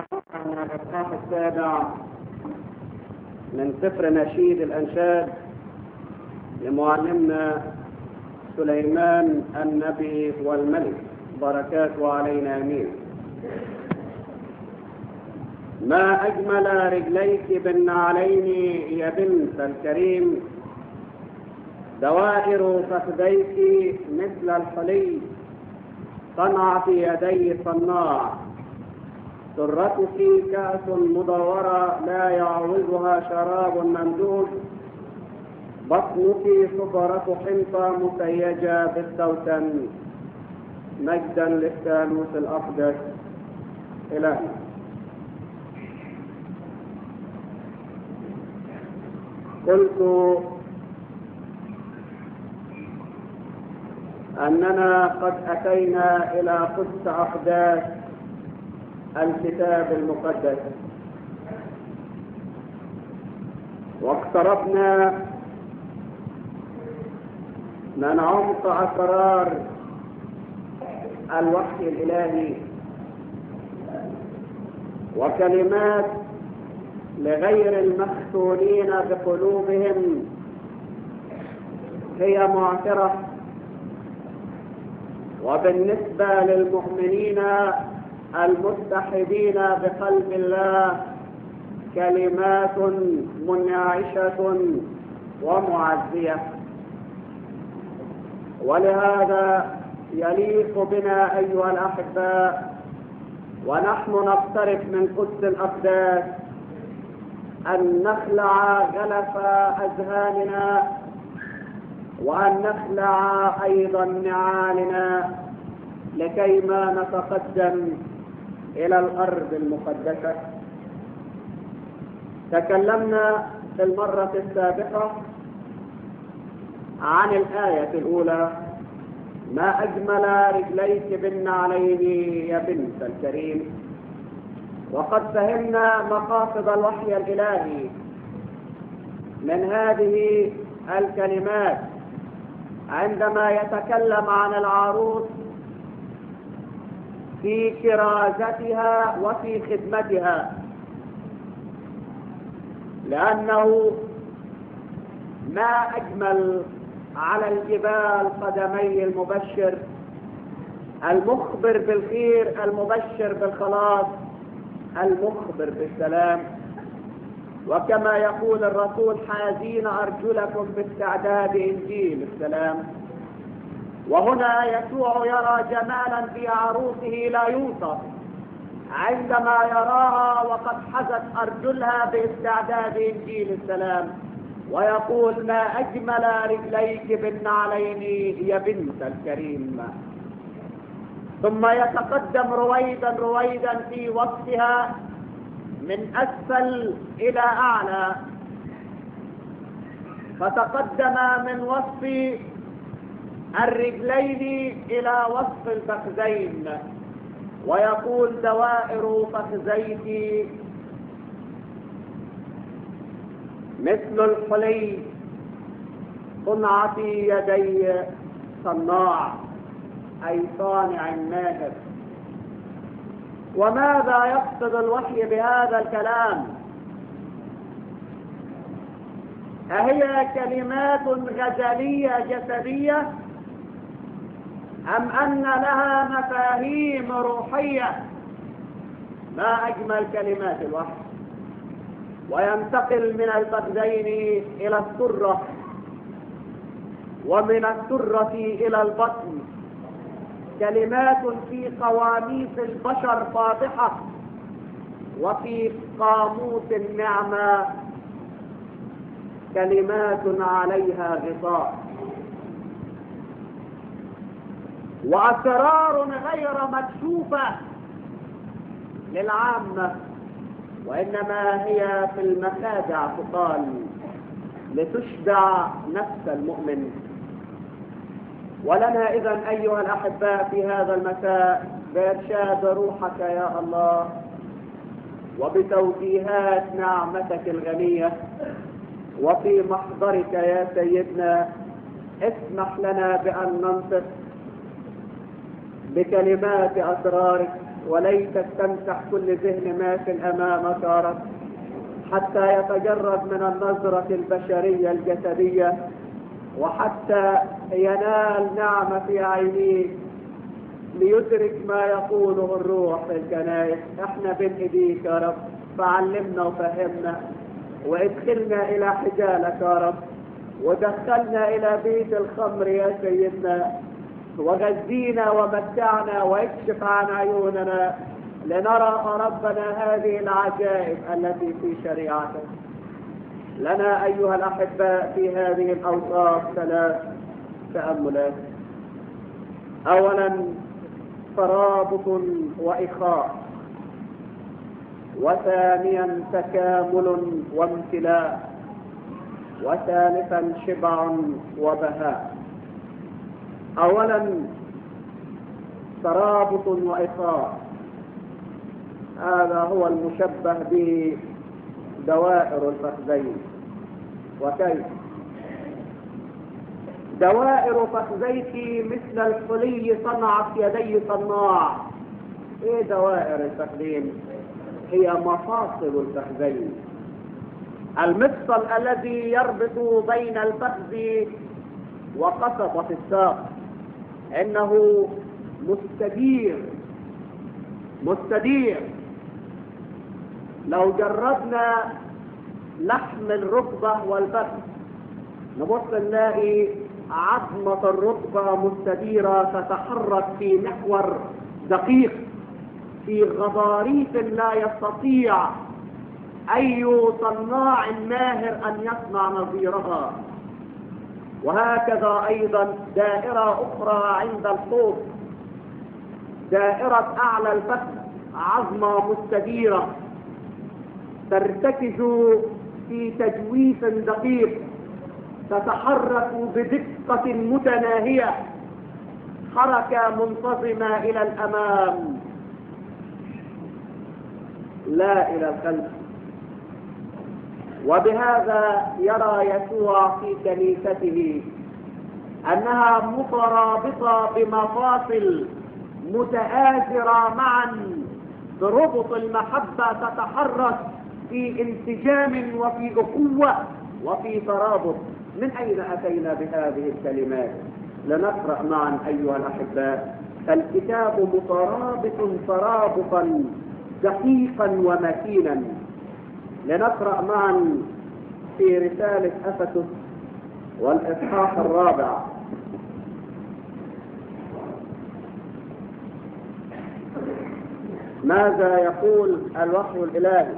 الإصحاح السابع من سفر نشيد الأنشاد لمعلمنا سليمان النبي والملك بركاته علينا امين ما اجمل رجليك بالنعلين يا بنت الكريم دوائر فخذيك مثل الحلي صنع في يدي صناع سرتك كأس مدورة لا يعوزها شراب ممدود بطنك صبرة حنطة مسيجة بالسوسن مجدا للثالوث الأقدس إلهنا قلت أننا قد أتينا إلى قدس أحداث الكتاب المقدس واقتربنا من عمق أسرار الوحي الإلهي وكلمات لغير المختونين بقلوبهم هي معترة وبالنسبة للمؤمنين المتحدين بقلب الله كلمات منعشة ومعزية ولهذا يليق بنا أيها الأحباء ونحن نقترب من قدس الأقداس أن نخلع غلف أذهاننا وأن نخلع أيضا نعالنا لكيما نتقدم إلى الأرض المقدسة تكلمنا في المرة السابقة عن الآية الأولى ما أجمل رجليك بالنعلين يا بنت الكريم وقد فهمنا مقاصد الوحي الإلهي من هذه الكلمات عندما يتكلم عن العروس في كرازتها وفي خدمتها لأنه ما أجمل على الجبال قدمي المبشر المخبر بالخير المبشر بالخلاص المخبر بالسلام وكما يقول الرسول حازين أرجلكم باستعداد إنجيل السلام وهنا يسوع يرى جمالا في عروسه لا يوصف عندما يراها وقد حزت أرجلها باستعداد إنجيل السلام ويقول ما أجمل رجليك بالنعلين يا بنت الكريم ثم يتقدم رويدا رويدا في وصفها من أسفل إلى أعلى فتقدم من وصف الرجلين إلى وصف الفخذين ويقول دوائر فخذيك مثل الحلي صنع في يدي صناع أي صانع ماهر وماذا يقصد الوحي بهذا الكلام أهي كلمات غزلية جسدية أم أن لها مفاهيم روحية ما أجمل كلمات الوحي وينتقل من الفخذين إلى السرة ومن السرة إلى البطن كلمات في قواميس البشر فاضحة وفي قاموس النعمة كلمات عليها غطاء وأسرار غير مكشوفة للعامة وإنما هي في المخادع تقال لتشبع نفس المؤمن ولنا إذا أيها الأحباء في هذا المساء بإرشاد روحك يا الله وبتوجيهات نعمتك الغنية وفي محضرك يا سيدنا اسمح لنا بأن ننطق بكلمات أسرارك وليتك تمسح كل ذهن ماثل امامك يا رب حتى يتجرد من النظرة البشرية الجسدية وحتى ينال نعمة في عينيك ليدرك ما يقوله الروح في الكنائس احنا بين ايديك يا رب فعلمنا وفهمنا وادخلنا الى حجالك يا رب ودخلنا الى بيت الخمر يا سيدنا وغذينا ومتعنا واكشف عن عيوننا لنرى ربنا هذه العجائب التي في شريعتك لنا ايها الاحباء في هذه الاوصاف ثلاث تاملات اولا ترابط واخاء وثانيا تكامل وامتلاء وثالثا شبع وبهاء اولا ترابط واخاء هذا هو المشبه به دوائر الفخذين وكيف دوائر فخذيك مثل الحلي صنعت يدي صناع ايه دوائر الفخذين هي مفاصل الفخذين المفصل الذي يربط بين الفخذ وقصبة الساق انه مستدير مستدير لو جربنا لحم الركبة والفخذ نبص نلاقي عظمة الركبة مستديرة تتحرك في محور دقيق في غضاريف لا يستطيع أي صناع ماهر أن يصنع نظيرها وهكذا أيضا دائرة أخرى عند الحوض دائرة أعلى الفخذ عظمة مستديرة ترتكز في تجويف دقيق تتحرك بدقة متناهية حركة منتظمة إلى الأمام لا إلى الخلف وبهذا يرى يسوع في كنيسته أنها مترابطة بمفاصل متآزرة معا بربط المحبة تتحرك في انسجام وفي أخوة وفي ترابط من أين أتينا بهذه الكلمات لنقرأ معا أيها الأحباء الكتاب مترابط ترابطا دقيقا ومتينا لنقرأ معا في رسالة أفسس والإصحاح الرابع ماذا يقول الوحي الإلهي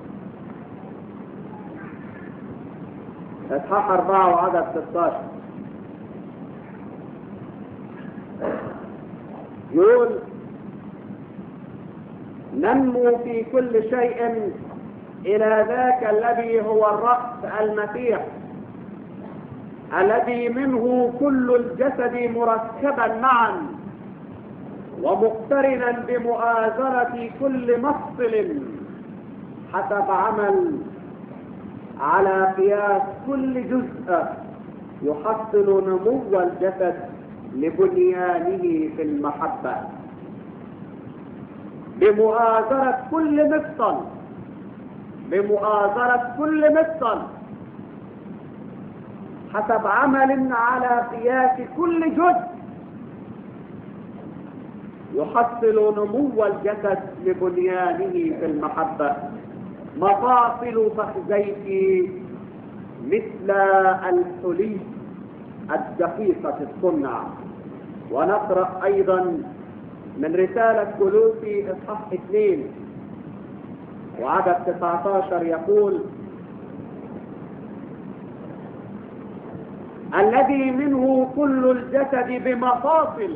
إصحاح أربعة وعدد 16 يقول ننمو في كل شيء إلى ذاك الذي هو الرأس المسيح الذي منه كل الجسد مركبا معا ومقترنا بمؤازرة كل مفصل حسب عمل على قياس كل جزء يحصل نمو الجسد لبنيانه في المحبة بمؤازرة كل مفصل بمؤازرة كل مفصل حسب عمل على قياس كل جزء يحصل نمو الجسد لبنيانه في المحبة مفاصل فخذيك مثل الحلي الدقيقة الصنع ونقرأ أيضا من رسالة كلوسي إصحاح اثنين وعدد 19 يقول الذي منه كل الجسد بمفاصل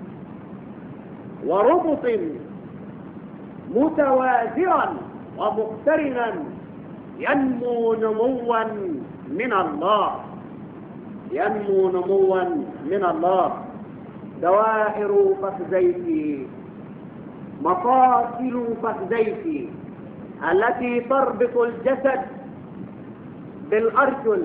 وربط متوازرا ومقترنا ينمو نموا من الله ينمو نموا من الله دوائر فخذيك مفاصل فخذيك التي تربط الجسد بالأرجل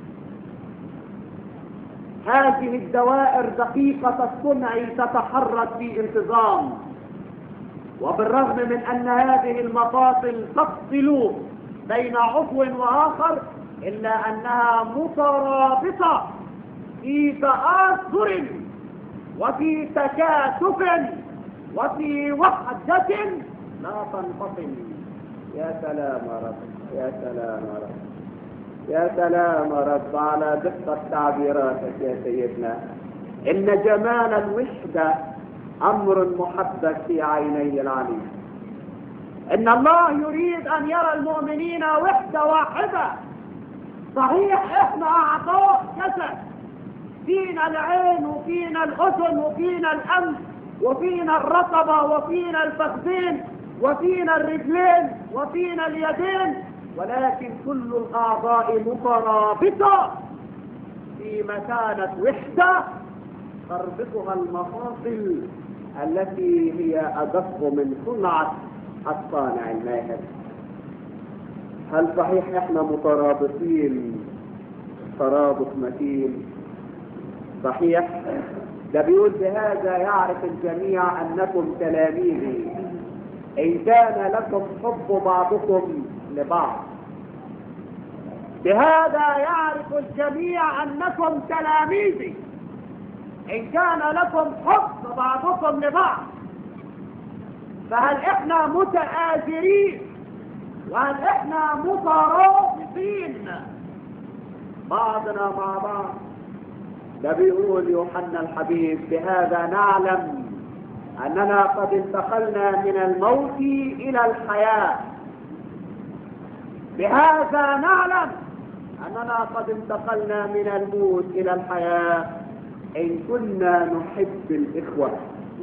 هذه الدوائر دقيقة الصنع تتحرك في انتظام وبالرغم من أن هذه المفاصل تفصل بين عضو وآخر إلا أنها مترابطة في تآثر وفي تكاتف وفي وحدة لا تنفصل يا سلام يا رب يا سلام يا رب يا سلام يا رب على دقة تعبيراتك يا سيدنا إن جمال الوحدة أمر محبب في عيني العليم إن الله يريد أن يرى المؤمنين وحدة واحدة صحيح إحنا أعضاء جسد فينا العين وفينا الأذن وفينا الأنف وفينا الرقبة وفينا الفخذين وفينا الرجلين وفينا اليدين ولكن كل الأعضاء مترابطة في مكانة وحدة تربطها المفاصل التي هي أدق من صنعة الصانع الماهر هل صحيح احنا مترابطين ترابط متين صحيح ده بيقول بهذا يعرف الجميع انكم تلاميذي ان كان لكم حب بعضكم لبعض بهذا يعرف الجميع انكم تلاميذي ان كان لكم حب بعضكم لبعض فهل احنا متآزرين وهل احنا مترابطين بعضنا مع بعض ده بيقول يوحنا الحبيب بهذا نعلم اننا قد انتقلنا من الموت الى الحياة بهذا نعلم اننا قد انتقلنا من الموت الى الحياة ان كنا نحب الاخوة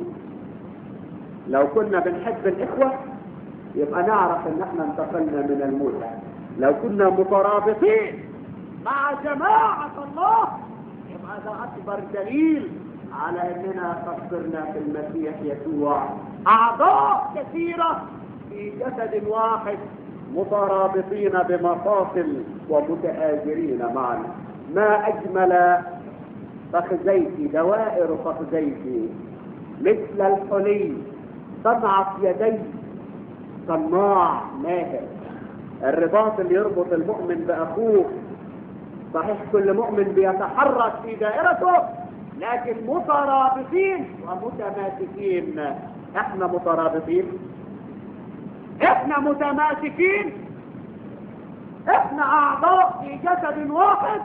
لو كنا بنحب الاخوة يبقى نعرف ان احنا انتقلنا من الموت لو كنا مترابطين مع جماعة الله يبقى ده اكبر دليل على اننا قد صرنا في المسيح يسوع اعضاء كثيرة في جسد واحد مترابطين بمفاصل ومتآزرين معا ما اجمل فخذيك دوائر فخذيك مثل الحلي صنعت يدي صناع ماهر الرباط اللي يربط المؤمن باخوه صحيح كل مؤمن بيتحرك في دائرته لكن مترابطين ومتماسكين احنا مترابطين احنا متماسكين احنا اعضاء في جسد واحد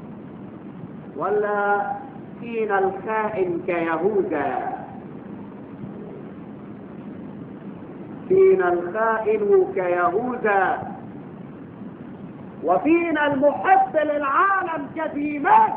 ولا فينا الخائن كيهوذا فينا الخائن كيهوذا وفينا المحب للعالم كديمان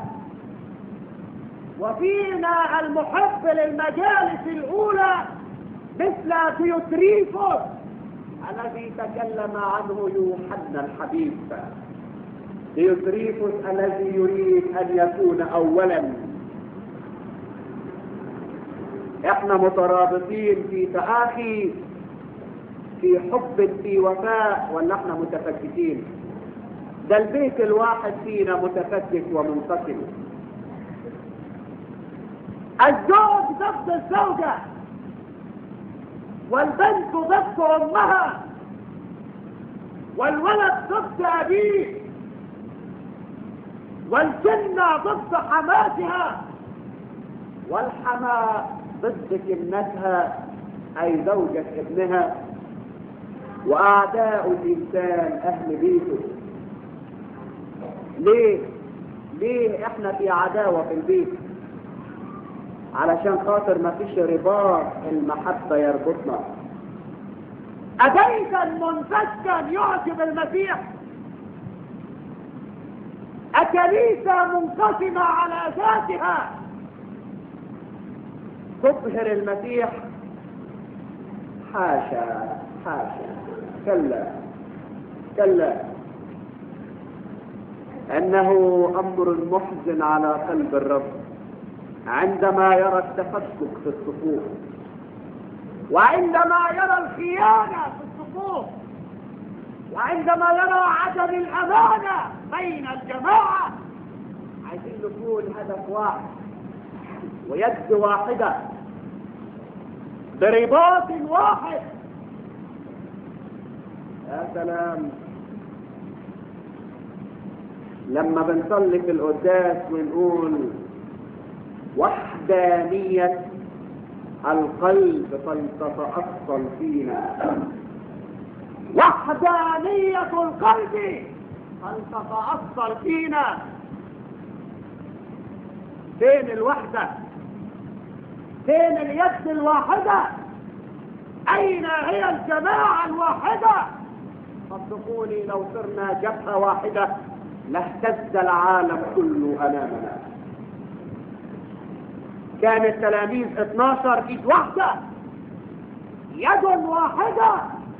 وفينا المحب للمجالس الأولى مثل ديوتريفوس الذي تكلم عنه يوحنا الحبيب ديوتريفوس الذي يريد أن يكون أولا احنا مترابطين في تآخي في حب في وفاء ولا احنا متفككين ده البيت الواحد فينا متفكك ومنقسم الزوج ضد الزوجة والبنت ضد امها والولد ضد ابيه والجنة ضد حماتها والحما ضد كنتها اي زوجة ابنها واعداء الانسان اهل بيته ليه ليه احنا في عداوة في البيت علشان خاطر ما فيش رباط المحبة يربطنا أبيتا منفكا يعجب المسيح أكنيسة منقسمة على ذاتها تظهر المسيح حاشا حاشا كلا كلا انه امر محزن على قلب الرب عندما يرى التفكك في الصفوف وعندما يرى الخيانة في الصفوف وعندما يرى عدم الامانة بين الجماعة عايزين نكون هدف واحد ويد واحدة برباط واحد يا سلام لما بنصلي في القداس ونقول وحدانية القلب فلتتأصل فينا وحدانية القلب فلتتأصل فينا فين الوحدة فين اليد الواحدة أين هي الجماعة الواحدة صدقوني لو صرنا جبهة واحدة لاهتز العالم كله أمامنا كان التلاميذ 12 ايد واحدة يد واحدة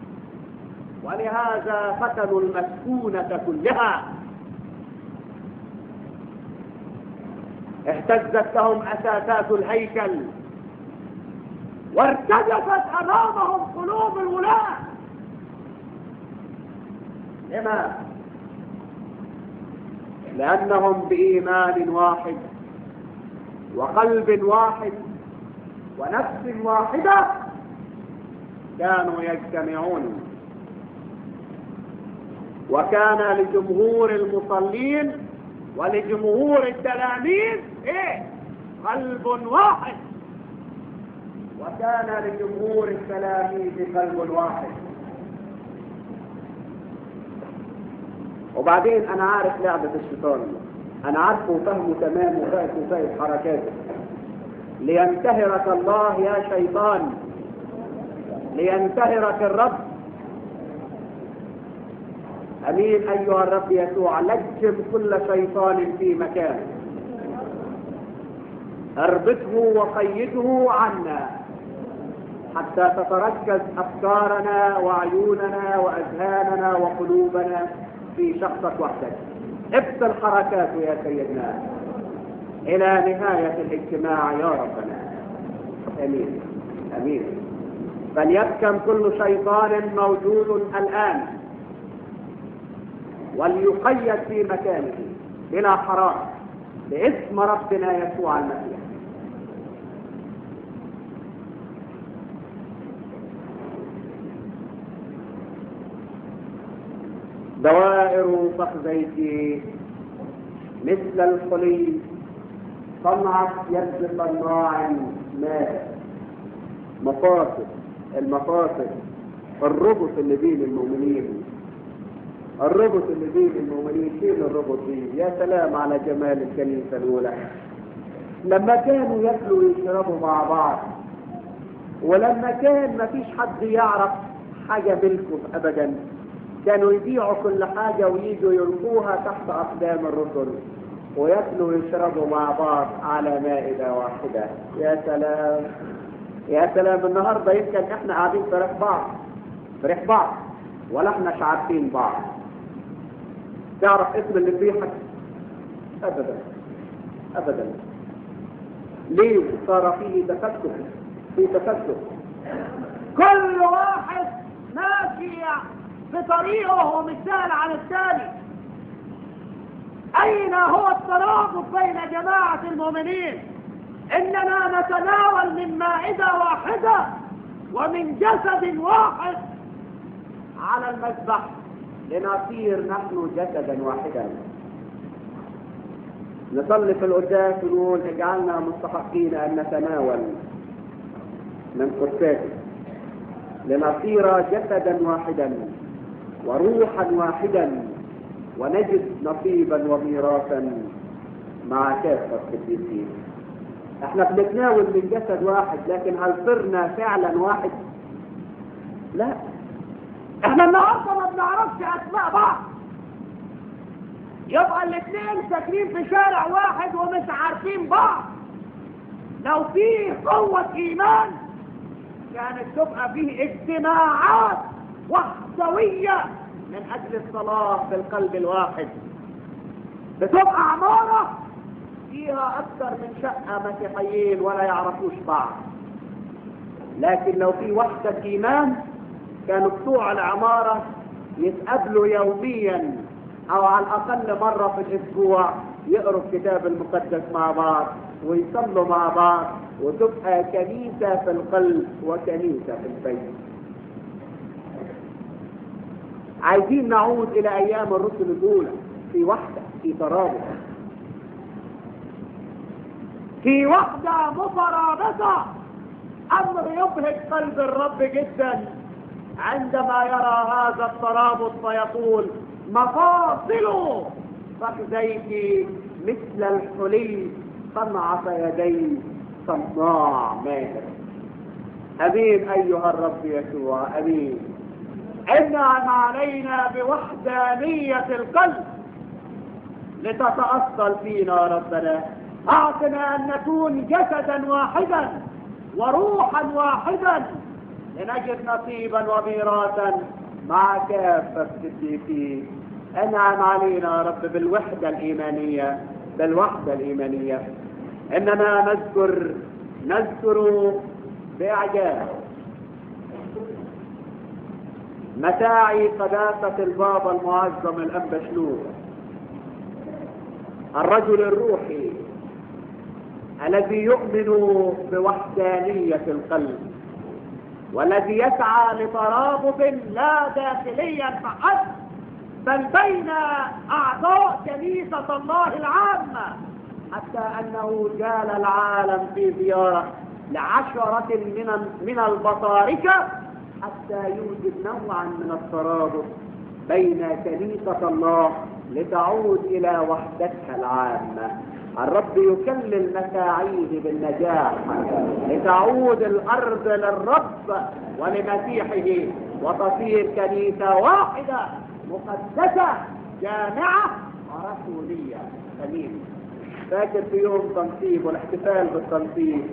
ولهذا فتنوا المسكونة كلها اهتزت لهم اساسات الهيكل وارتجفت امامهم قلوب الولاة لما لانهم بايمان واحد وقلب واحد ونفس واحدة كانوا يجتمعون وكان لجمهور المصلين ولجمهور التلاميذ ايه قلب واحد وكان لجمهور التلاميذ قلب واحد وبعدين انا عارف لعبة الشيطان انا عارفه وفهمه تمام وفاهم وفاهم حركاته لينتهرك الله يا شيطان لينتهرك الرب امين ايها الرب يسوع لجم كل شيطان في مكانه اربطه وقيده عنا حتى تتركز افكارنا وعيوننا واذهاننا وقلوبنا في شخصك وحدك ابطل حركاته يا سيدنا الى نهاية الاجتماع يا ربنا امين امين فليبكم كل شيطان موجود الان وليقيد في مكانه بلا حرام باسم ربنا يسوع المسيح دوائر فخذيك مثل الحلي صنعت يد صناع ماء مفاصل المفاصل الربط اللي بين المؤمنين الربط اللي بين المؤمنين فين الربط دي يا سلام على جمال الكنيسة الأولى لما كانوا ياكلوا ويشربوا مع بعض ولما كان ما فيش حد يعرف حاجة ملكه أبدا كانوا يبيعوا كل حاجة ويجوا يلقوها تحت أقدام الرسل وياكلوا ويشربوا مع بعض على مائدة واحدة يا سلام يا سلام النهاردة يمكن احنا قاعدين في ريح بعض في ريح بعض ولا احنا عارفين بعض تعرف اسم اللي بيحك ابدا ابدا ليه صار فيه تكتف في تكتف كل واحد ماشي في طريقه ومثال عن الثاني اين هو الترابط بين جماعة المؤمنين اننا نتناول من مائدة واحدة ومن جسد واحد على المذبح لنصير نحن جسدا واحدا نصلي في القداس ونقول اجعلنا مستحقين ان نتناول من قدساتك لنصير جسدا واحدا وروحا واحدا ونجد نصيبا وميراثا مع كافة القديسين احنا بنتناول من جسد واحد لكن هل صرنا فعلا واحد لا احنا النهارده ما بنعرفش اسماء بعض يبقى الاثنين ساكنين في شارع واحد ومش عارفين بعض لو فيه قوة ايمان كانت تبقى فيه اجتماعات وحدوية من اجل الصلاة في القلب الواحد بتبقى عمارة فيها اكثر من شقة مسيحيين ولا يعرفوش بعض لكن لو في وحدة ايمان كانوا بتوع العمارة يتقابلوا يوميا او على الاقل مرة في الاسبوع يقروا الكتاب المقدس مع بعض ويصلوا مع بعض وتبقى كنيسة في القلب وكنيسة في البيت عايزين نعود إلى أيام الرسل الأولى في وحدة في ترابط في وحدة مترابطة أمر يبهج قلب الرب جدا عندما يرى هذا الترابط فيقول مفاصل فخذيك مثل الحلي صنعة يدي صناع ماهر أمين أيها الرب يسوع أمين انعم علينا بوحدانية القلب لتتأصل فينا ربنا أعطنا أن نكون جسدا واحدا وروحا واحدا لنجد نصيبا وميراثا مع كافة الصديقين انعم علينا يا رب بالوحدة الإيمانية بالوحدة الإيمانية إننا نذكر نذكر بإعجاب متاعي قداسة البابا المعظم الأب شنور الرجل الروحي الذي يؤمن بوحدانية القلب والذي يسعى لترابط لا داخليا فحسب بل بين أعضاء كنيسة الله العامة حتى أنه جال العالم في زيارة لعشرة من من البطاركة حتى يوجد نوعا من الترابط بين كنيسة الله لتعود إلى وحدتها العامة الرب يكلل مساعيه بالنجاح لتعود الأرض للرب ولمسيحه وتصير كنيسة واحدة مقدسة جامعة ورسولية سليمة فاكر في يوم تنصيب والاحتفال بالتنصيب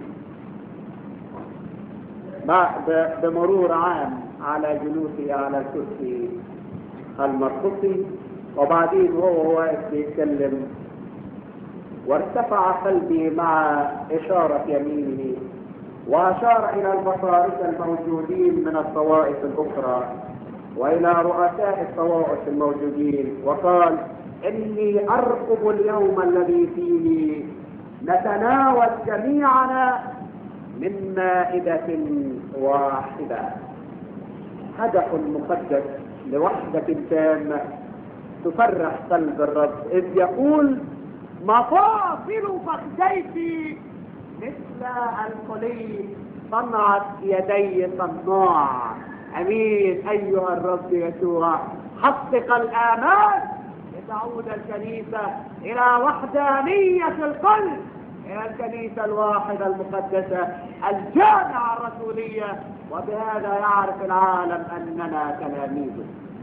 بمرور عام على جلوسي على الكرسي المرقصي وبعدين وهو واقف بيتكلم وارتفع قلبي مع إشارة يمينه وأشار إلى البصارة الموجودين من الطوائف الأخرى وإلى رؤساء الطوائف الموجودين وقال إني أرقب اليوم الذي فيه نتناول جميعنا من مائدة واحدة هدف مقدس لوحدة تامة تفرح قلب الرب إذ يقول مفاصل فخذيك مثل القلي صنعت يدي صناع امين ايها الرب يسوع حقق الامال لتعود الكنيسه الى وحدانيه القلب الى الكنيسه الواحده المقدسه الجامعه الرسوليه وبهذا يعرف العالم اننا تلاميذه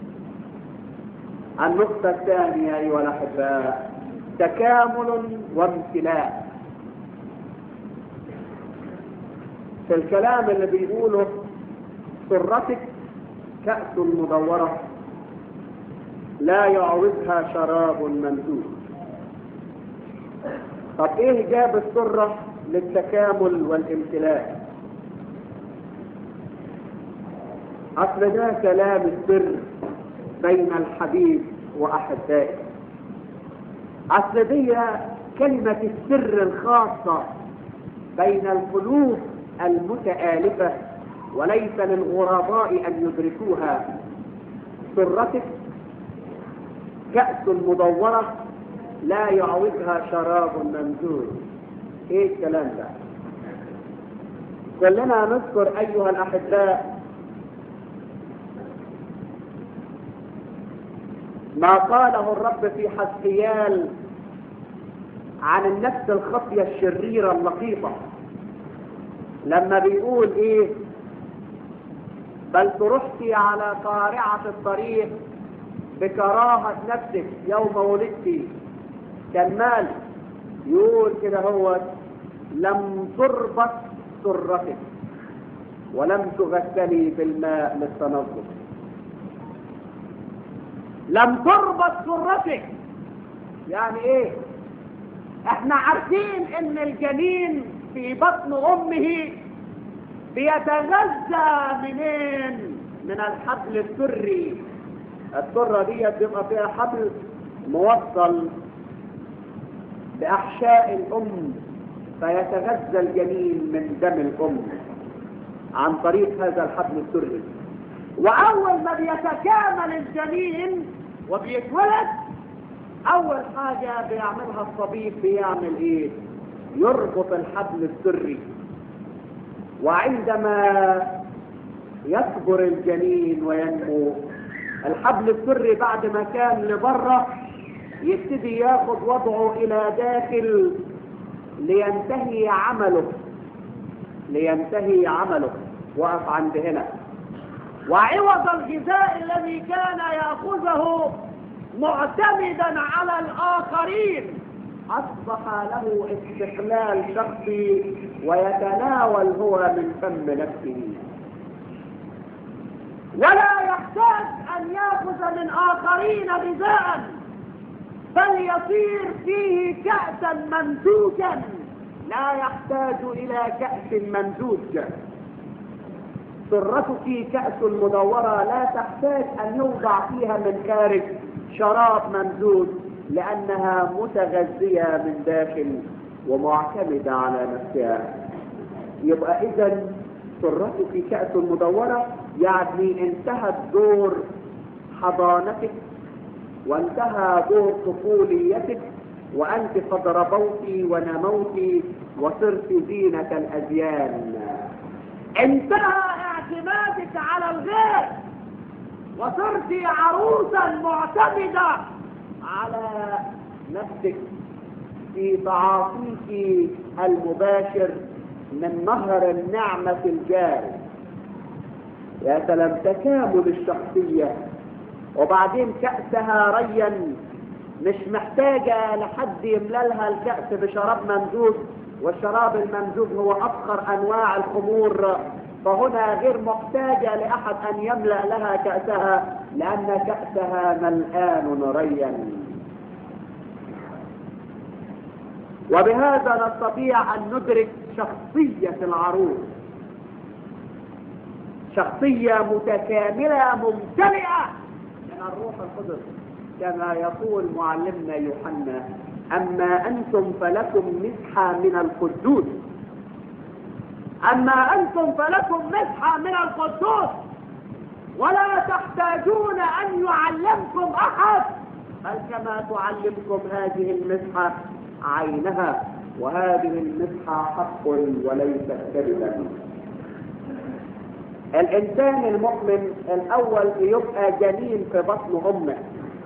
النقطه الثانيه ايها الاحباء تكامل وامتلاء في الكلام اللي بيقوله سرتك كأس مدورة لا يعوزها شراب ممدود طب ايه جاب السرة للتكامل والامتلاء اصل ده كلام السر بين الحبيب واحبائه اصل دي كلمة السر الخاصة بين القلوب المتآلفة وليس للغرباء أن يدركوها سرتك كأس مدورة لا يعوزها شراب ممزوج ايه الكلام ده كلنا نذكر ايها الاحباء ما قاله الرب في حسقيال عن النفس الخطية الشريرة اللقيطة لما بيقول ايه بل ترحتي على قارعة الطريق بكراهة نفسك يوم ولدتي كالمال يقول كده هو لم تربط سرتك ولم تغسلي بالماء للتنظف لم تربط سرتك يعني ايه احنا عارفين ان الجنين في بطن امه بيتغذى منين من الحبل السري السرة دي بيبقى فيها حبل موصل بأحشاء الأم فيتغذى الجنين من دم الام عن طريق هذا الحبل السري واول ما بيتكامل الجنين وبيتولد اول حاجة بيعملها الطبيب بيعمل ايه يربط الحبل السري وعندما يكبر الجنين وينمو الحبل السري بعد ما كان لبره يبتدي ياخد وضعه الى داخل لينتهي عمله لينتهي عمله وقف عند هنا وعوض الغذاء الذي كان ياخذه معتمدا على الاخرين اصبح له استقلال شخصي ويتناول هو من فم نفسه ولا يحتاج ان ياخذ من اخرين غذاء بل يصير فيه كأسا ممزوجا لا يحتاج الى كأس ممزوج سرتك كأس مدورة لا تحتاج ان يوضع فيها من خارج شراب ممزوج لانها متغذية من داخل ومعتمدة على نفسها يبقى اذا سرتك كأس مدورة يعني انتهت دور حضانتك وانتهى دور طفوليتك وانت قد ربوت ونموت وصرت زينة الازيان انتهى اعتمادك على الغير وصرت عروسا معتمدة على نفسك في تعاطيك المباشر من نهر النعمة الجاري يا سلام تكامل الشخصية وبعدين كأسها ريا مش محتاجة لحد يملى لها الكأس بشراب ممزوج والشراب الممزوج هو أفخر أنواع الخمور فهنا غير محتاجة لأحد أن يملأ لها كأسها لأن كأسها ملآن ريا وبهذا نستطيع أن ندرك شخصية العروس شخصية متكاملة ممتلئة من الروح القدس كما يقول معلمنا يوحنا أما أنتم فلكم مسحة من القدوس أما أنتم فلكم مسحة من القدوس ولا تحتاجون أن يعلمكم أحد بل كما تعلمكم هذه المسحة عينها وهذه المسحة حق وليست كذبا الإنسان المؤمن الأول يبقى جنين في بطن أمه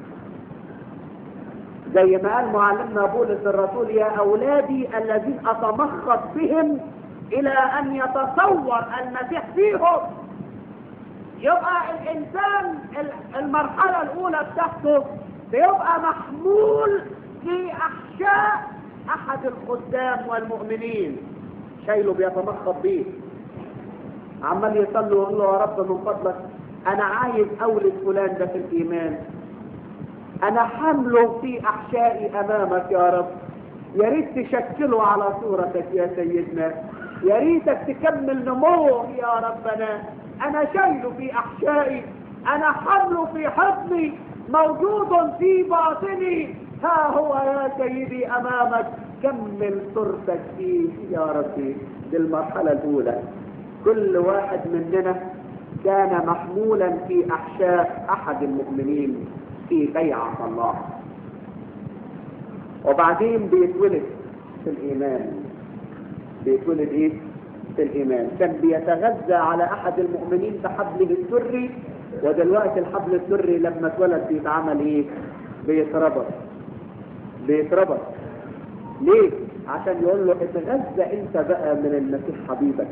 زي ما قال معلمنا بولس الرسول يا أولادي الذين أتمخض بهم إلى أن يتصور المسيح فيهم يبقى الإنسان المرحلة الأولى بتاعته بيبقى محمول في أحشاء أحد الخدام والمؤمنين شايله بيتمخض بيه عمال يصلي ويقول له يا رب من فضلك أنا عايز أولد فلان ده في الإيمان انا حمله في احشائي امامك يا رب يا ريت تشكله على صورتك يا سيدنا يا ريتك تكمل نموه يا ربنا انا شايله في احشائي انا حمله في حضني موجود في باطني ها هو يا سيدي امامك كمل صورتك فيه يا ربي دي المرحلة الاولى كل واحد مننا كان محمولا في احشاء احد المؤمنين في بيعة الله وبعدين بيتولد في الإيمان بيتولد إيه؟ في الإيمان كان بيتغذى على أحد المؤمنين بحبله السري ودلوقتي الحبل السري لما اتولد بيتعمل إيه؟ بيتربط بيتربط ليه؟ عشان يقول له اتغذى انت بقى من المسيح حبيبك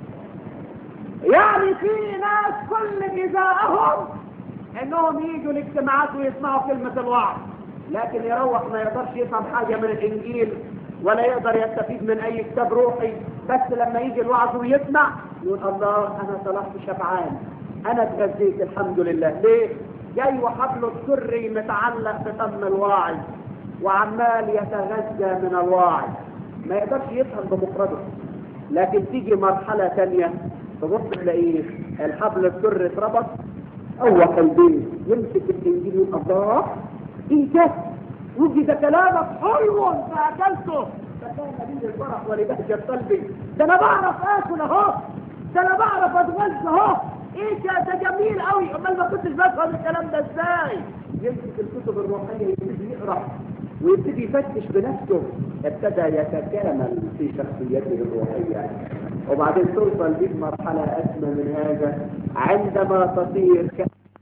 يعني في ناس كل غذائهم انهم يجوا الاجتماعات ويسمعوا كلمة الوعظ لكن يروح ما يقدرش يفهم حاجة من الانجيل ولا يقدر يستفيد من اي كتاب روحي بس لما يجي الوعظ ويسمع يقول الله انا طلعت شبعان انا اتغذيت الحمد لله ليه جاي وحبله السري متعلق بفم الواعظ وعمال يتغذى من الواعظ ما يقدرش يفهم بمفرده لكن تيجي مرحلة تانية تبص تلاقيه الحبل السري اتربط أول البيت يمسك الإنجيل يقول الله إيه ده؟ وجد كلامك حلو فأكلته بس لا نبيل الفرح ولبهجة قلبي ده انا بعرف اكل اهو ده انا بعرف اتغذى اهو ايه ده ده جميل قوي امال ما كنتش بفهم الكلام ده ازاي يمسك الكتب الروحيه يبتدي يقرا ويبتدي يفتش بنفسه ابتدى يتكامل في شخصيته الروحيه وبعدين توصل بيه مرحله اسمى من هذا عندما تصير ك...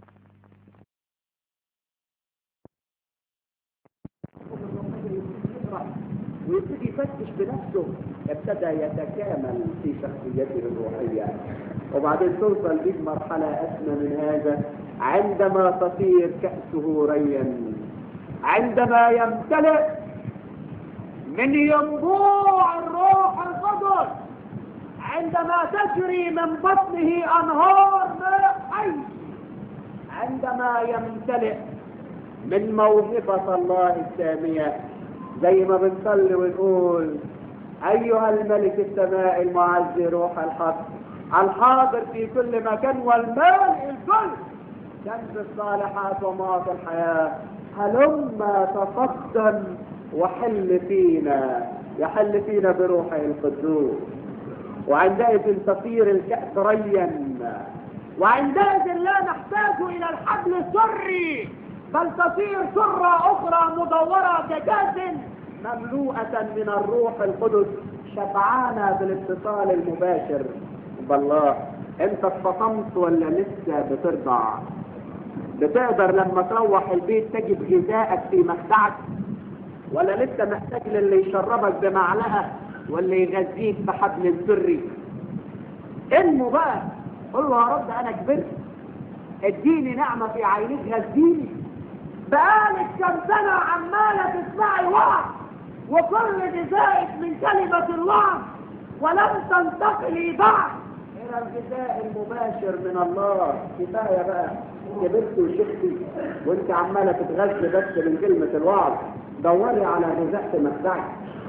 ويبتدي يفتش بنفسه ابتدى يتكامل في شخصيته الروحيه وبعدين توصل بيه مرحله اسمى من هذا عندما تصير كاسه ريا عندما يمتلئ من ينبوع الروح القدس عندما تجري من بطنه انهار ماء حي عندما يمتلئ من موهبة الله السامية زي ما بنصلي ونقول أيها الملك السماء المعز روح الحق الحاضر في كل مكان والمال الكل كنز الصالحات ومعطي الحياة هلما تقدم وحل فينا يحل فينا بروحه القدوس وعندئذ تصير الكأس ريا وعندئذ لا نحتاج إلى الحبل السري بل تصير سرة أخرى مدورة ككاس مملوءة من الروح القدس شبعانة بالاتصال المباشر بالله انت اتفطمت ولا لسه بترضع بتقدر لما تروح البيت تجد غذائك في مخدعك ولا لسه محتاج للي يشربك بمعلقه واللي يغذيك بحبل سري انمو بقى قول له يا رب انا كبرت اديني نعمه في عينيك غذيني بقالك كم سنه عماله تسمعي وعظ وكل غذائك من كلمه الله ولم تنتقلي بعد الى الغذاء المباشر من الله كفايه بقى كبرت وشفتي وانت عماله تتغذى بس من كلمه الوعظ دوري على غذاء في مخدعك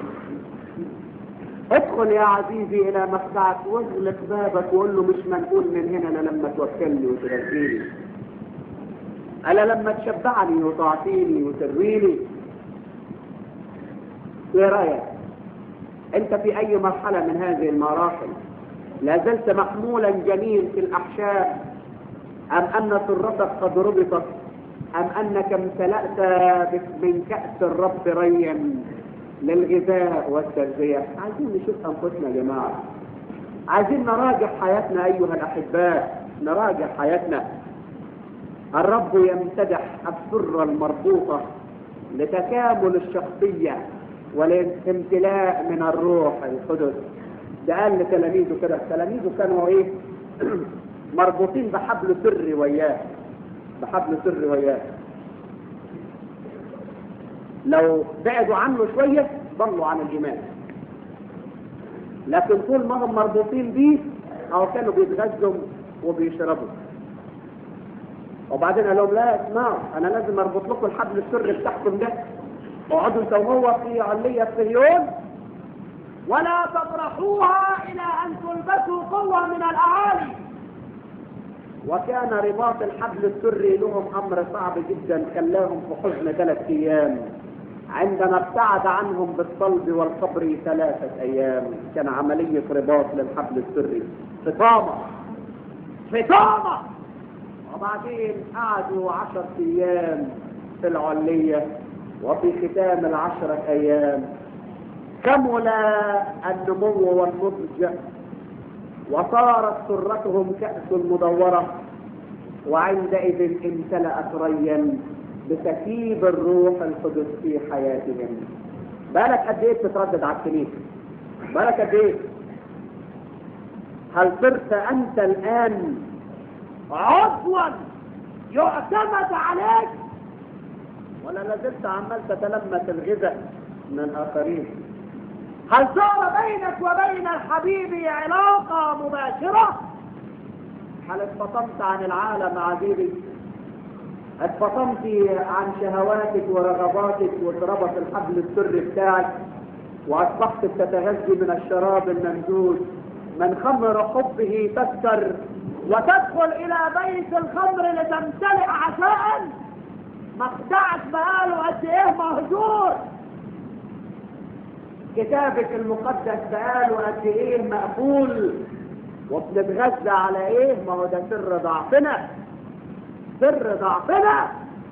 ادخل يا عزيزي الى مخدعك واغلق بابك وقول له مش منقول من هنا انا لما توكلني وتغذيني انا لما تشبعني وتعطيني وترويني ايه رايك انت في اي مرحله من هذه المراحل لا زلت محمولا جميل في الاحشاء ام ان سرتك قد ربطت ام انك امتلأت من كأس الرب ريا للغذاء والتغذية عايزين نشوف انفسنا يا جماعة عايزين نراجع حياتنا ايها الاحباء نراجع حياتنا الرب يمتدح السر المربوطة لتكامل الشخصية والامتلاء من الروح القدس ده قال لتلاميذه كده تلاميذه كانوا ايه مربوطين بحبل سري وياه بحبل سري وياه لو بعدوا عنه شوية ضلوا عن الإيمان لكن طول ما هم مربوطين بيه أو كانوا بيتغذوا وبيشربوا وبعدين قال لهم لا اسمعوا أنا لازم أربط لكم الحبل السري بتاعكم ده اقعدوا انت وهو في علية صهيون ولا تطرحوها إلى أن تلبسوا قوة من الأعالي وكان رباط الحبل السري لهم امر صعب جدا خلاهم في حزن ثلاث ايام عندما ابتعد عنهم بالصلب والقبر ثلاثة ايام كان عملية رباط للحبل السري فطامة فطامة وبعدين قعدوا عشر ايام في العلية وفي ختام العشرة ايام كمل النمو والنضج وصارت سرتهم كأس مدورة وعندئذ امتلأت ريا بتكييب الروح القدس في حياتهم بالك قد ايه بتتردد على الكنيسة بالك قد ايه هل صرت انت الان عضوا يعتمد عليك ولا لازلت عمال تتلمس الغذاء من الاخرين هل صار بينك وبين الحبيب علاقة مباشرة هل اتفطمت عن العالم عزيزي اتفطمت عن شهواتك ورغباتك واتربط الحبل السري بتاعك واصبحت بتتغذي من الشراب الممدود من خمر حبه تسكر وتدخل الى بيت الخمر لتمتلئ عشاء مخدعك بقاله قد ايه مهجور كتابك المقدس بقاله قد ايه مقبول وبنتغذى على ايه ما هو ده سر ضعفنا سر ضعفنا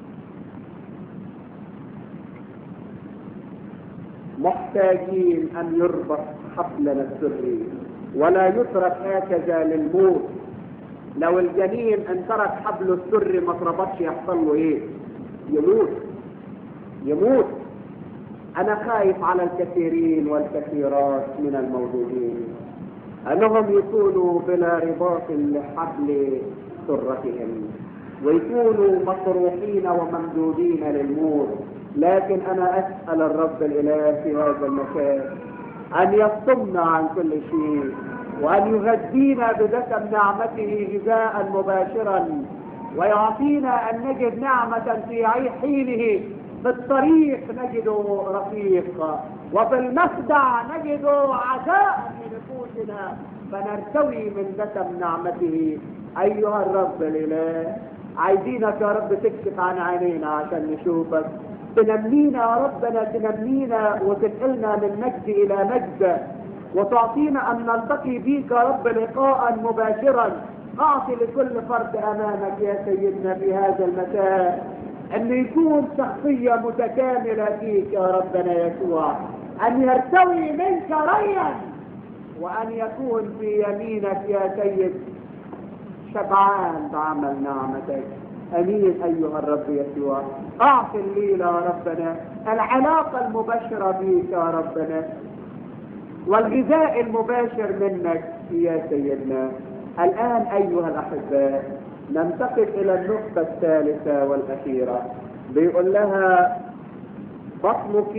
محتاجين ان يربط حبلنا السري ولا يترك هكذا للموت لو الجنين ان ترك حبله السري ما اتربطش يحصل له ايه يموت يموت انا خايف على الكثيرين والكثيرات من الموجودين انهم يكونوا بلا رباط لحبل سرتهم ويكونوا مطروحين وممدودين للموت لكن انا اسال الرب الاله في هذا المكان ان يفطمنا عن كل شيء وان يغذينا بدسم نعمته غذاء مباشرا ويعطينا ان نجد نعمه في حينه في الطريق نجد رفيق وفي المخدع نجد عزاء لنفوسنا فنرتوي من دسم نعمته ايها الرب الاله عايزينك يا رب تكشف عن عينينا عشان نشوفك تنمينا يا ربنا تنمينا وتنقلنا من مجد الى مجد وتعطينا ان نلتقي بيك يا رب لقاء مباشرا اعطي لكل فرد امامك يا سيدنا في هذا المكان ان يكون شخصية متكاملة فيك يا ربنا يسوع ان يرتوي منك ريا وان يكون في يمينك يا سيد شبعان بعمل نعمتك امين ايها الرب يسوع اعطي الليلة يا ربنا العلاقة المباشرة بيك يا ربنا والغذاء المباشر منك يا سيدنا الان ايها الاحباء ننتقل الى النقطة الثالثة والاخيرة بيقول لها بطنك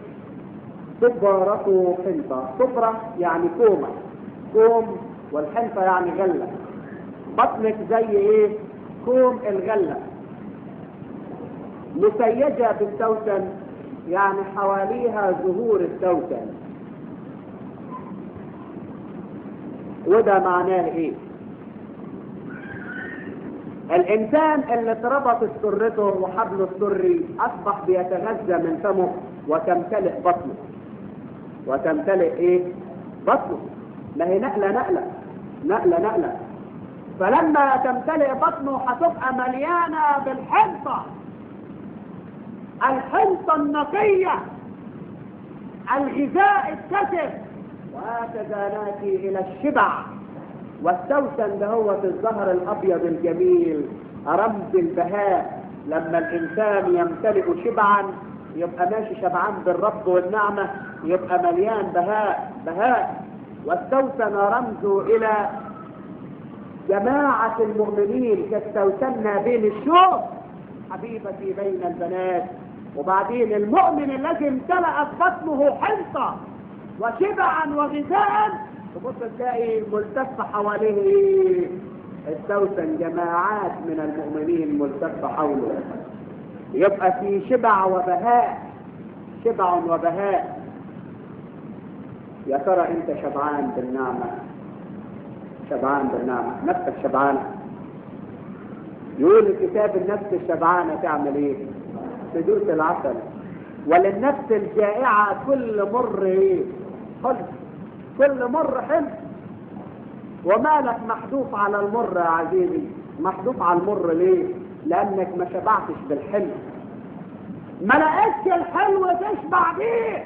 صبرة حنطة صبرة يعني كومة كوم والحنطة يعني غلة بطنك زي ايه كوم الغلة مسيجة بالتوتن يعني حواليها زهور التوتن وده معناه ايه الانسان اللي اتربطت سرته وحبله السري اصبح بيتغذى من فمه وتمتلئ بطنه وتمتلئ ايه بطنه ما هي نقلة نقلة نقلة نقلة فلما تمتلئ بطنه هتبقى مليانة بالحنطة الحنطة النقية الغذاء الكسب وهكذا ناتي الى الشبع والسوسن ده هو الزهر الابيض الجميل رمز البهاء لما الانسان يمتلئ شبعا يبقى ماشي شبعان بالرب والنعمة يبقى مليان بهاء بهاء والسوسن رمز الى جماعة المؤمنين كالسوسنة بين الشوق حبيبتي بين البنات وبعدين المؤمن الذي امتلأت بطنه حنطة وشبعا وغذاء تبص تلاقي ملتف حواليه السوسن جماعات من المؤمنين ملتفة حوله يبقى في شبع وبهاء شبع وبهاء يا ترى انت شبعان بالنعمة شبعان بالنعمة نفسك شبعانة يقول الكتاب النفس الشبعانة تعمل ايه تدوس العسل وللنفس الجائعة كل مر ايه حلو كل مر حلو ومالك محذوف على المر يا عزيزي محذوف على المر ليه لانك ما شبعتش بالحلو ما لقيتش الحلو تشبع بيه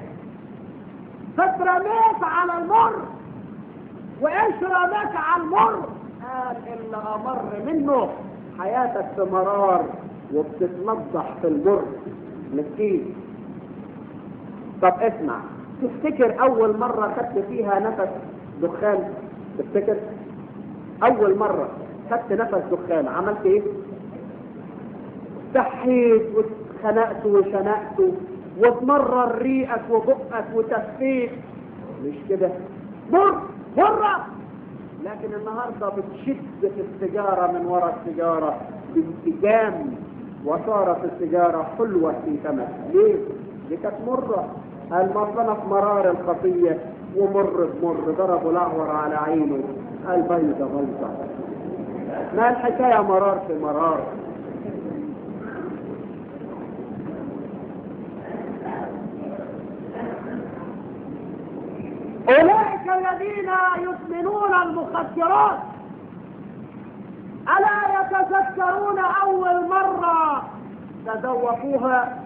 فترميت على المر وايش رماك على المر قال اللي امر منه حياتك في مرار وبتتنضح في المر مسكين طب اسمع تفتكر اول مرة خدت فيها نفس دخان تفتكر اول مرة خدت نفس دخان عملت ايه صحيت واتخنقت وشنقت وتمرر ريقك وبقك وتفيت مش كده مر مرة لكن النهاردة بتشد في السيجارة من وراء السيجارة بانسجام وصارت السيجارة حلوة في فمك ليه؟ دي كانت مرة المصنف مرار الخطية ومر بمر ضربوا الأعور على عينه البيضة بيضة ما الحكاية مرار في مرار أولئك الذين يدمنون المخدرات ألا يتذكرون أول مرة تذوقوها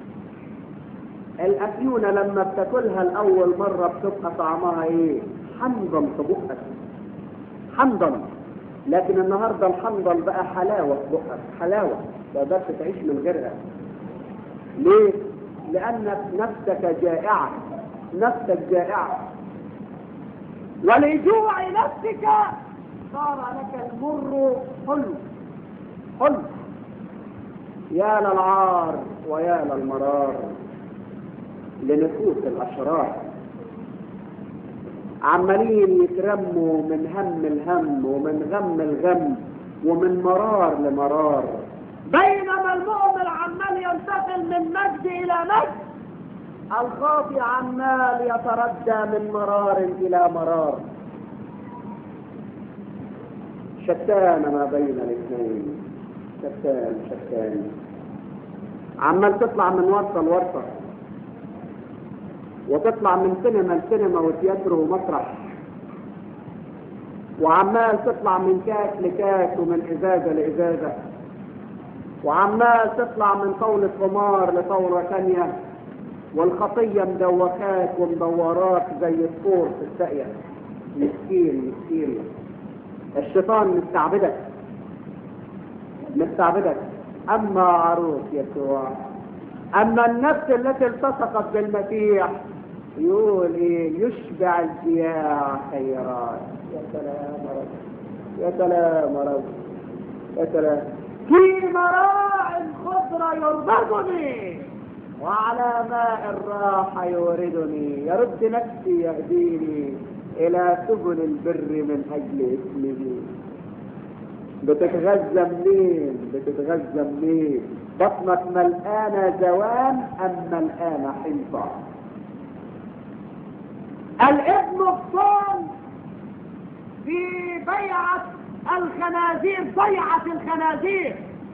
الأفيونة لما بتاكلها لأول مرة بتبقى طعمها إيه؟ حنظل في بقك حنظل لكن النهارده الحنظل بقى حلاوة في بقك حلاوة تقدرش تعيش من غيرها ليه؟ لأنك نفسك جائعة نفسك جائعة ولجوع نفسك صار لك المر حلو حلو يا للعار ويا للمرار لنفوس الأشرار عمالين يترموا من هم الهم ومن غم الغم ومن مرار لمرار بينما المؤمن عمال ينتقل من مجد إلى مجد الخاطئ عمال يتردى من مرار إلى مرار شتان ما بين الاثنين شتان شتان عمال تطلع من ورطة لورطة وتطلع من سينما لسينما وتياترو ومسرح وعمال تطلع من كاس لكاس ومن ازازة لازازة وعمال تطلع من طاولة قمار لطاولة ثانية والخطية مدوخاك ومدوراك زي الطور في الساقية مسكين مسكين الشيطان مستعبدك مستعبدك اما عروس يسوع اما النفس التي التصقت بالمسيح يقول ايه يشبع الجياع خيرات يا سلام يا رب يا سلام يا رب يا سلام في مراع خضرة يربطني وعلى ماء الراحة يوردني يرد نفسي يهديني إلى سبل البر من أجل اسمه بتتغذى منين بتتغذى منين بطنك ملقانة زوام أم ملقانة حنطة الابن الصام في بيعة الخنازير بيعة الخنازير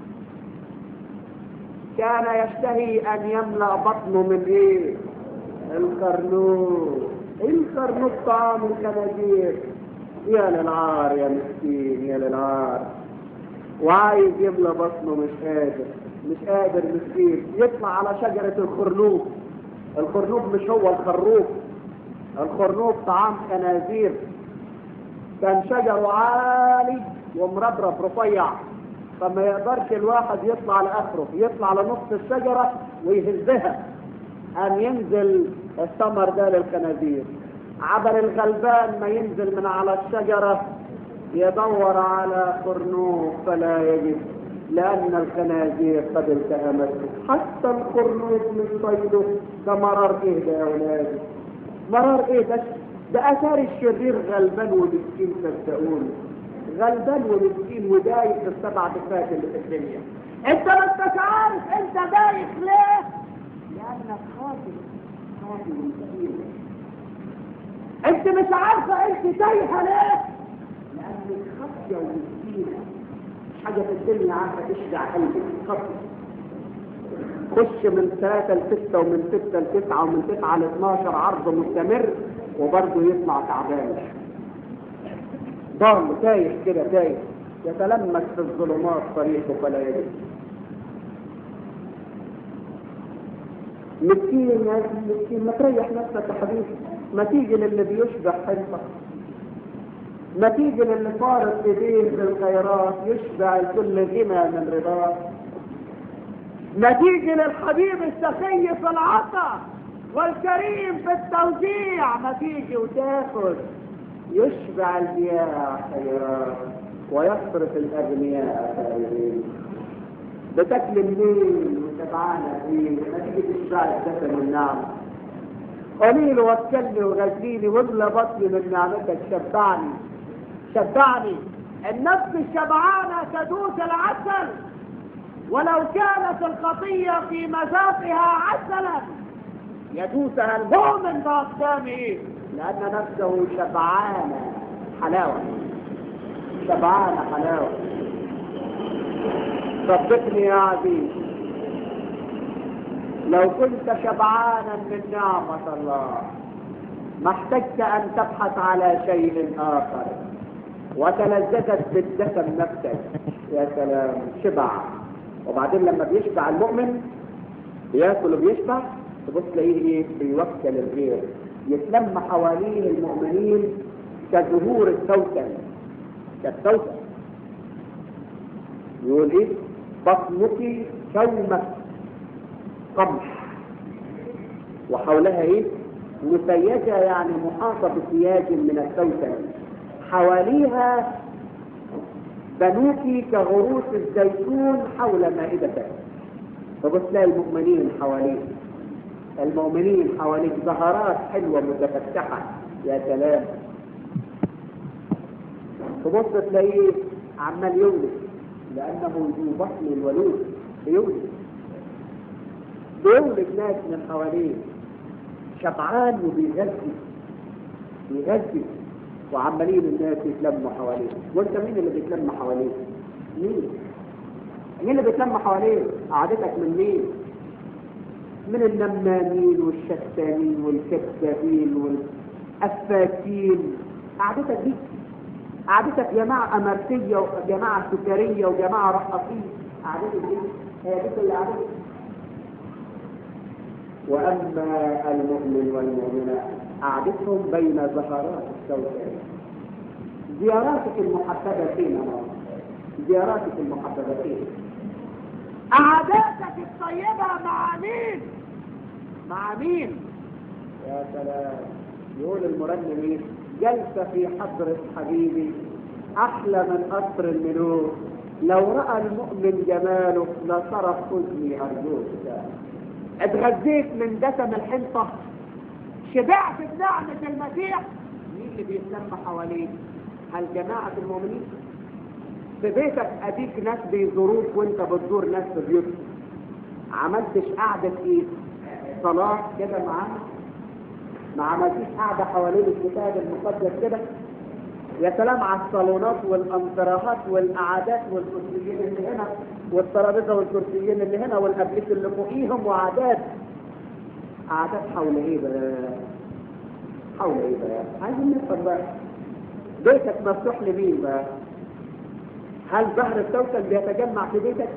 كان يشتهي أن يملأ بطنه من إيه؟ الخرنوق الخرنوق طعام الخنازير يا للعار يا مسكين يا للعار وعايز يملى بطنه مش قادر مش قادر مسكين يطلع على شجرة الخرنوق الخرنوق مش هو الخروف الخرنوق طعام خنازير كان شجره عالي ومربرب رفيع فما يقدرش الواحد يطلع لاخره يطلع لنص الشجرة ويهزها ان ينزل الثمر ده للخنازير عبر الغلبان ما ينزل من على الشجرة يدور على خرنوق فلا يجد لأن الخنازير قد التهمته حتى الخرنوق من صيده ده مرار ايه ده يا ولادي مرار ايه ده ده اثار الشرير غلبان ومسكين صدقوني غلبان ومسكين ودايق في السبع دفات اللي في الدنيا انت ما انتش عارف انت دايق ليه لانك خاطئ خاطئ ومسكين انت مش عارفه انت تايهه ليه لانك خاطيه ومسكينه مش حاجه في الدنيا عارفه تشجع قلبك خاطيه خش من ثلاثة لستة ومن ستة لتسعة ومن تسعة لاثناشر عرض مستمر وبرضه يطلع تعبان ضال تايه كده تايه يتلمس في الظلمات طريقه فلا يجد مسكين يا مسكين ما تريح نفسك يا حبيبي ما تيجي للي بيشبع حلمك ما تيجي للي فارض ايديه بالخيرات يشبع الكل غنى من رضاه ما تيجي للحبيب السخي في العطا والكريم في التوزيع ما تيجي وتاخد يشبع الجياع خيرات ويصرف الاغنياء خيرين بتاكل منين وتبعانة فين ما تيجي تشبع الدسم والنعم قليل وكلني وغزيني واملى بطني من نعمتك شبعني شبعني النفس الشبعانة تدوس العسل ولو كانت الخطية في مذاقها عسلا يدوسها المؤمن بأقدامه لأن نفسه شبعانة حلاوة شبعانة حلاوة صدقني يا عزيز لو كنت شبعانا من نعمة الله ما احتجت ان تبحث على شيء اخر وتلذذت بالدسم نفسك يا سلام شبع وبعدين لما بيشبع المؤمن بياكل وبيشبع تبص تلاقيه ايه بيوكل الغير يتلم حواليه المؤمنين كزهور السوسن كالسوسن يقول ايه بطنك كومة قمح وحولها ايه مسيجة يعني محاطة بسياج من السوسن حواليها بنوك كغروس الزيتون حول مائدتك فبص تلاقي المؤمنين حواليك المؤمنين حواليك زهرات حلوة متفتحة يا سلام تبص تلاقيه عمال يولد لأنه ذو بطن الولود بيولد بيولد ناس من حواليه شبعان وبيغذي بيغذي وعمالين الناس يتلموا حواليه وانت مين اللي بيتلم حواليه مين مين اللي بيتلم حواليه قعدتك من مين من النمامين والشتانين والكذابين والافاكين قعدتك دي قعدتك جماعة أمريكية وجماعة سكرية وجماعة رقصين قعدتك دي هي دي اللي قعدتك وأما المؤمن والمؤمنة قعدتهم بين زهرات السوداء زياراتك المحببة فينا زياراتك المحببة فينا قعداتك الطيبة مع مين مع مين يا سلام يقول المرنم ايه جلسة في حضرة حبيبي أحلى من قصر الملوك لو رأى المؤمن جماله لصرف حزني أرجوك اتغذيت من دسم الحنطة شبعت بنعمة المسيح مين اللي بيتلم حواليك هل جماعة المؤمنين في بيتك اديك ناس بيزوروك وانت بتزور ناس في بيوتك عملتش قعدة ايه صلاة كده معانا ما عملتيش قعدة حوالين الكتاب المقدس كده يا سلام على الصالونات والانتراهات والقعدات والكرسيين اللي هنا والترابيزه والكرسيين اللي هنا والابليس اللي فوقيهم وعادات قعدات حول ايه بقى حول ايه بقى عايزين نفهم بقى بيتك مفتوح لمين بقى هل ظهر السوسن بيتجمع في بيتك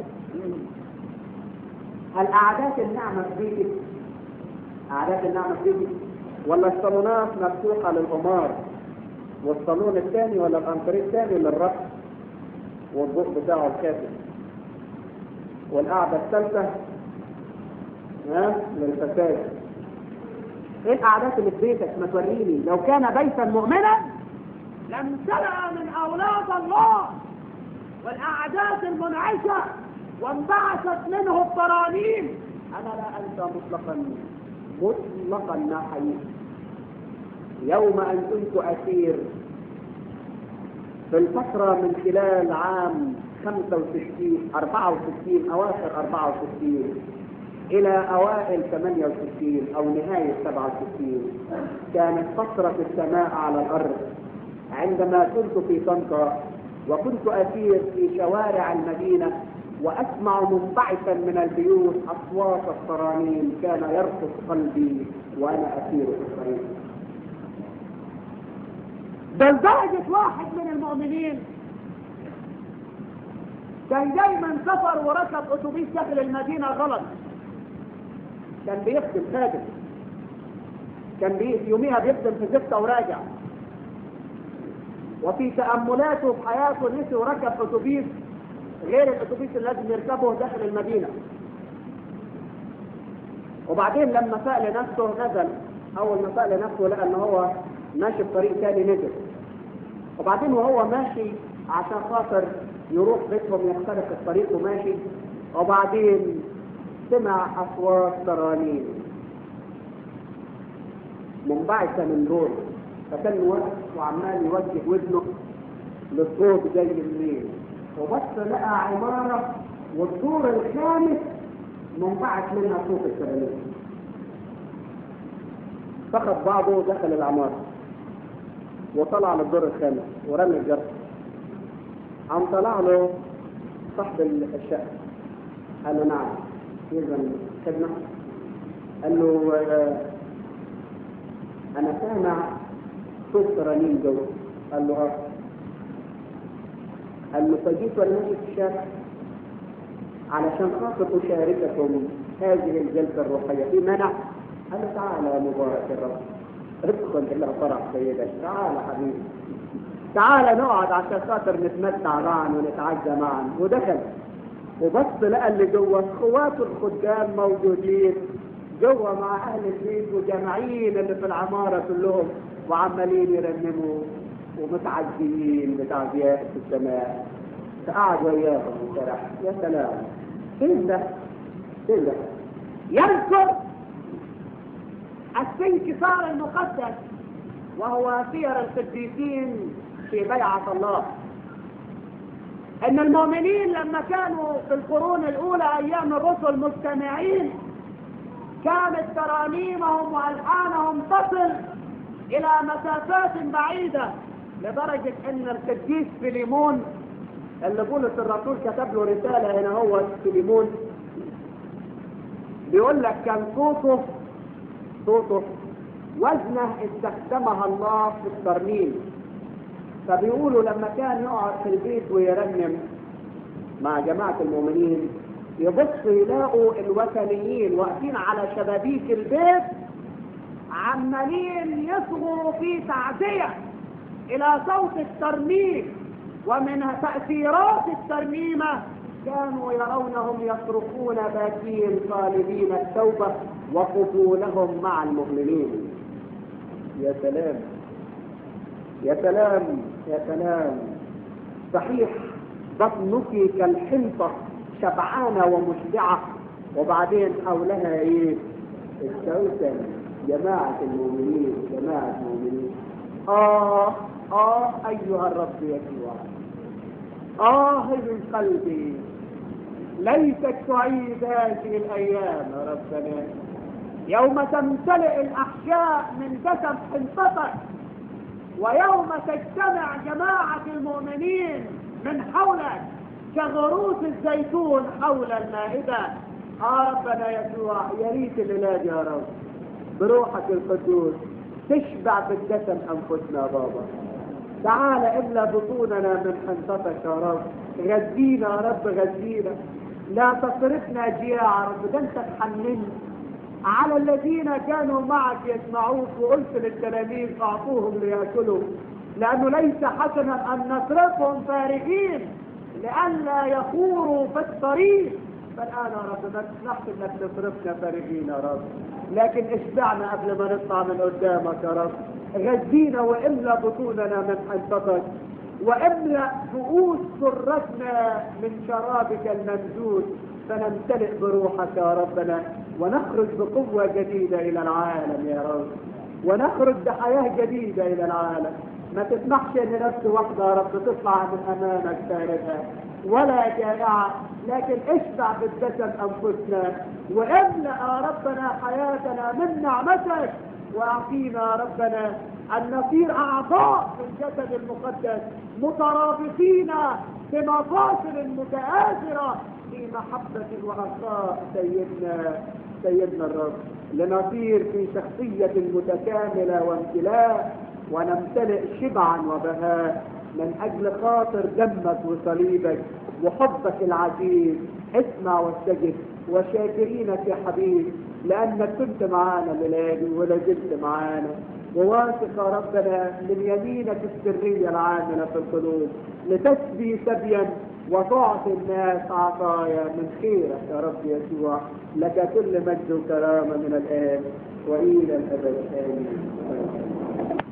هل قعدات النعمة في بيتك قعدات النعمة في بيتك ولا الصالونات مفتوحة للقمار والصالون الثاني ولا الانتريه الثاني للرقص والضوء بتاعه الكافي والقعدة الثالثة ها للفساد ايه القعدات اللي في بيتك ما توريني لو كان بيتا مؤمنا لامتلأ من أولاد الله والأعداد المنعشة وانبعثت منه الترانيم انا لا انسى مطلقا مطلقا ما حييت يوم ان كنت اسير في الفترة من خلال عام 65 64 اواخر 64 الى اوائل 68 او نهاية 67 كانت فترة السماء على الارض عندما كنت في طنطا وكنت اسير في شوارع المدينة واسمع منبعثا من البيوت اصوات الترانيم كان يرقص قلبي وانا اسير في الطريق بل درجة واحد من المؤمنين كان دايما سفر وركب اتوبيس داخل المدينة غلط كان بيخدم خادم كان بي يوميها بيخدم في ستة وراجع وفي تأملاته في حياته نسي وركب اتوبيس غير الاتوبيس اللي لازم يركبه داخل المدينة وبعدين لما سأل نفسه نزل اول ما سأل نفسه لقى ان هو ماشي في طريق تاني نزل وبعدين وهو ماشي عشان خاطر يروح بيتهم يخترق الطريق وماشي وبعدين سمع اصوات ترانيم منبعثة من دور فكان واقف وعمال يوجه ودنه للصوت جاي منين وبص لقى عمارة والدور الخامس منبعث منها صوت الترانيم فخد بعضه ودخل العمارة وطلع للدور الخامس ورمى الجرس قام طلع له صاحب الشقة قال له نعم يلزم خدمة قال له آه انا سامع صوت رنين جوه قال له اه قال له فجيت وانا ماشي في الشارع علشان خاطر اشارككم هذه الجلسه الروحيه في منع قال له تعالى يا مبارك الرب ادخل الى فرح سيدك تعالى حبيبي تعالى نقعد عشان خاطر نتمتع معا ونتعزى معا ودخل وبص لقى اللي جوه اخواته الخدام موجودين جوه مع اهل البيت وجامعين اللي في العماره كلهم وعمالين يرنموا ومتعزيين بتعزيات في السماء فقعد وياهم وشرح يا سلام فين ده؟ فين ده؟ يذكر السنكسار المقدس وهو سير القديسين في بيعة الله ان المؤمنين لما كانوا في القرون الاولى ايام الرسل مجتمعين كانت ترانيمهم والحانهم تصل الى مسافات بعيدة لدرجة ان القديس فيليمون اللي بولس الرسول كتب له رسالة هنا هو فيليمون بيقول لك كان صوته صوته وزنه استخدمها الله في الترنيم فبيقولوا لما كان يقعد في البيت ويرنم مع جماعة المؤمنين يبص يلاقوا الوثنيين واقفين على شبابيك البيت عمالين يصغوا في تعزية إلى صوت الترنيم ومن تأثيرات الترنيمة كانوا يرونهم يصرخون باكين طالبين التوبة وقبولهم مع المؤمنين يا سلام يا سلام يا سلام صحيح بطنك كالحنطة شبعانة ومشبعة وبعدين حولها ايه السوسن جماعة المؤمنين جماعة المؤمنين آه آه أيها الرب يسوع آه من قلبي ليتك تعيد هذه الأيام يا ربنا يوم تمتلئ الأحشاء من جسد حنطتك ويوم تجتمع جماعة المؤمنين من حولك كغروس الزيتون حول المائدة آه ربنا يسوع يا ريت العلاج يا رب بروحك القدوس تشبع بالجسم أنفسنا يا بابا تعال املى بطوننا من حنطتك يا رب غذينا يا رب غذينا لا تصرفنا جياع يا رب ده انت تحنني على الذين كانوا معك يسمعوك وقلت للتلاميذ اعطوهم لياكلوا لانه ليس حسنا ان نتركهم فارغين لئلا يخوروا في الطريق فالان يا رب ما تسمحش انك تصرفنا فارغين يا رب لكن اشبعنا قبل ما نطلع من قدامك يا رب غذينا واملى بطوننا من حنطتك واملأ كؤوس سرتنا من شرابك الممدود فنمتلئ بروحك يا ربنا ونخرج بقوة جديدة إلى العالم يا رب ونخرج بحياة جديدة إلى العالم ما تسمحش ان نفس واحدة يا رب تطلع من امامك فارغة ولا جائعة لكن اشبع بالجسد انفسنا واملأ يا ربنا حياتنا من نعمتك واعطينا يا ربنا ان نصير اعضاء في الجسد المقدس مترابطين بمفاصل متآزرة في محبة وعطاء سيدنا سيدنا الرب لنصير في شخصية متكاملة وامتلاء ونمتلئ شبعا وبهاء من اجل خاطر دمك وصليبك وحبك العزيز اسمع واستجب وشاكرينك يا حبيب لانك كنت معانا ميلادي ولا زلت معانا وواثق يا ربنا من يمينك السرية العاملة في القلوب لتسبي سبيا وتعطي الناس عطايا من خيرك يا رب يسوع لك كل مجد وكرامة من الآن وإلى الأبد آمين